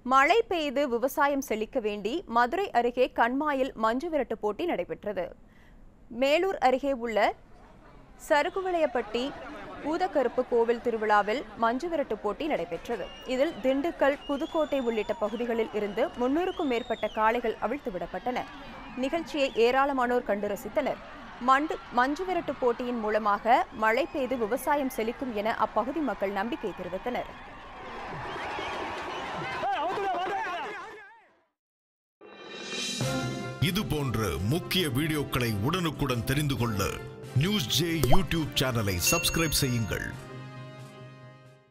மழை பெய்து விவசாயம் செழிக்க வேண்டி மதுரை அருகே கண்மாயில் மஞ்சு விரட்டு போட்டி நடைபெற்றது மேலூர் அருகே உள்ள சருகுவிளையப்பட்டி ஊதக்கருப்பு கோவில் திருவிழாவில் மஞ்சு விரட்டு போட்டி நடைபெற்றது இதில் திண்டுக்கல் புதுக்கோட்டை உள்ளிட்ட பகுதிகளில் இருந்து முன்னூறுக்கும் மேற்பட்ட காளைகள் அவிழ்த்து விடப்பட்டன நிகழ்ச்சியை ஏராளமானோர் கண்டு ரசித்தனர் மண்டு மஞ்சு விரட்டு போட்டியின் மூலமாக மழை பெய்து விவசாயம் செழிக்கும் என அப்பகுதி மக்கள் நம்பிக்கை தெரிவித்தனர் இது போன்ற முக்கிய வீடியோக்களை உடனுக்குடன் தெரிந்து கொள்ள நியூஸ் ஜே யூடியூப் சேனலை சப்ஸ்கிரைப் செய்யுங்கள்